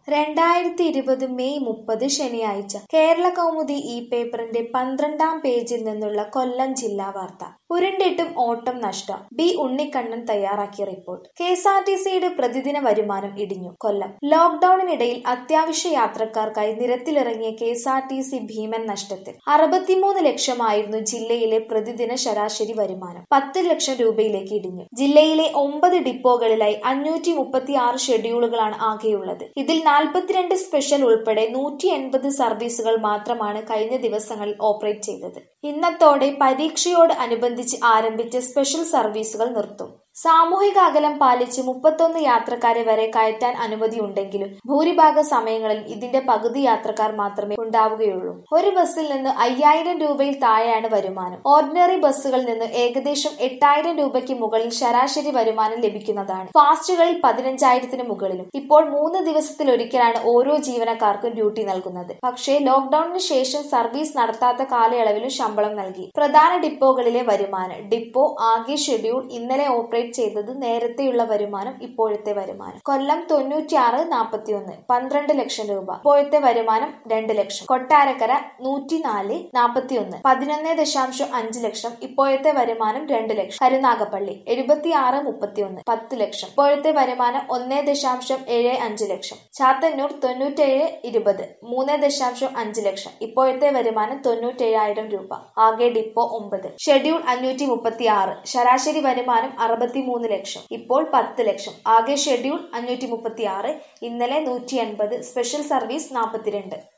രണ്ടായിരത്തി ഇരുപത് മെയ് മുപ്പത് ശനിയാഴ്ച കേരള കൗമുദി ഈ പേപ്പറിന്റെ പന്ത്രണ്ടാം പേജിൽ നിന്നുള്ള കൊല്ലം ജില്ലാ വാർത്ത ഉരുണ്ടിട്ടും ഓട്ടം നഷ്ടം ബി ഉണ്ണിക്കണ്ണൻ തയ്യാറാക്കിയ report K S R T സിയുടെ പ്രതിദിന വരുമാനം ഇടിഞ്ഞു കൊല്ലം ലോക്ഡൌണിനിടയിൽ അത്യാവശ്യ യാത്രക്കാർക്കായി നിരത്തിലിറങ്ങിയ K S R T C ഭീമൻ നഷ്ടത്തിൽ അറുപത്തിമൂന്ന് ലക്ഷമായിരുന്നു ജില്ലയിലെ പ്രതിദിന ശരാശരി വരുമാനം പത്ത് ലക്ഷം രൂപയിലേക്ക് ഇടിഞ്ഞു ജില്ലയിലെ ഒമ്പത് ഡിപ്പോകളിലായി അഞ്ഞൂറ്റി മുപ്പത്തി ആറ് ഷെഡ്യൂളുകളാണ് ആകെയുള്ളത് ഇതിൽ നാൽപ്പത്തിരണ്ട് സ്പെഷ്യൽ ഉൾപ്പെടെ നൂറ്റി എൺപത് സർവീസുകൾ മാത്രമാണ് കഴിഞ്ഞ ദിവസങ്ങളിൽ ഓപ്പറേറ്റ് ചെയ്തത് ഇന്നത്തോടെ പരീക്ഷയോട് അനുബന്ധിച്ച് ആരംഭിച്ച സ്പെഷ്യൽ സർവീസുകൾ നിർത്തും സാമൂഹിക അകലം പാലിച്ച് മുപ്പത്തൊന്ന് യാത്രക്കാരെ വരെ കയറ്റാൻ അനുമതിയുണ്ടെങ്കിലും ഭൂരിഭാഗ സമയങ്ങളിലും ഇതിന്റെ പകുതി യാത്രക്കാർ മാത്രമേ ഉണ്ടാവുകയുള്ളൂ ഒരു ബസ്സിൽ നിന്ന് അയ്യായിരം രൂപയിൽ താഴെയാണ് വരുമാനം ഓർഡിനറി ബസ്സുകളിൽ നിന്ന് ഏകദേശം എട്ടായിരം രൂപയ്ക്ക് മുകളിൽ ശരാശരി വരുമാനം ലഭിക്കുന്നതാണ് ഫാസ്റ്റുകളിൽ പതിനഞ്ചായിരത്തിന് മുകളിലും ഇപ്പോൾ മൂന്ന് ദിവസത്തിലൊരിക്കലാണ് ഓരോ ജീവനക്കാർക്കും ഡ്യൂട്ടി നൽകുന്നത് പക്ഷേ ലോക്ഡൌണിന് ശേഷം സർവീസ് നടത്താത്ത കാലയളവിലും ശമ്പളം നൽകി പ്രധാന ഡിപ്പോകളിലെ വരുമാനം ഡിപ്പോ ആകെ ഷെഡ്യൂൾ ഇന്നലെ ഓപ്പറേറ്റ് ചെയ്തത് നേരത്തെയുള്ള വരുമാനം ഇപ്പോഴത്തെ വരുമാനം കൊല്ലം തൊണ്ണൂറ്റിയാറ് നാൽപ്പത്തിയൊന്ന് പന്ത്രണ്ട് ലക്ഷം രൂപ ഇപ്പോഴത്തെ വരുമാനം രണ്ട് ലക്ഷം കൊട്ടാരക്കര നൂറ്റിനാല് നാൽപ്പത്തിയൊന്ന് പതിനൊന്ന് ദശാംശം അഞ്ച് ലക്ഷം ഇപ്പോഴത്തെ വരുമാനം രണ്ട് ലക്ഷം കരുനാഗപ്പള്ളി എഴുപത്തിയാറ് മുപ്പത്തിയൊന്ന് പത്ത് ലക്ഷം ഇപ്പോഴത്തെ വരുമാനം ഒന്നേ ദശാംശം ഏഴ് അഞ്ച് ലക്ഷം ചാത്തന്നൂർ തൊണ്ണൂറ്റേഴ് ഇരുപത് മൂന്ന് ദശാംശം അഞ്ച് ലക്ഷം ഇപ്പോഴത്തെ വരുമാനം തൊണ്ണൂറ്റേഴായിരം രൂപ ആകെ ഡിപ്പോ ഒമ്പത് ഷെഡ്യൂൾ അഞ്ഞൂറ്റി മുപ്പത്തി ആറ് ശരാശരി വരുമാനം അറുപത്തിമൂന്ന് ലക്ഷം ഇപ്പോൾ പത്ത് ലക്ഷം ആകെ ഷെഡ്യൂൾ അഞ്ഞൂറ്റി മുപ്പത്തി ആറ് ഇന്നലെ നൂറ്റി എൺപത് സ്പെഷ്യൽ സർവീസ് നാൽപ്പത്തിരണ്ട്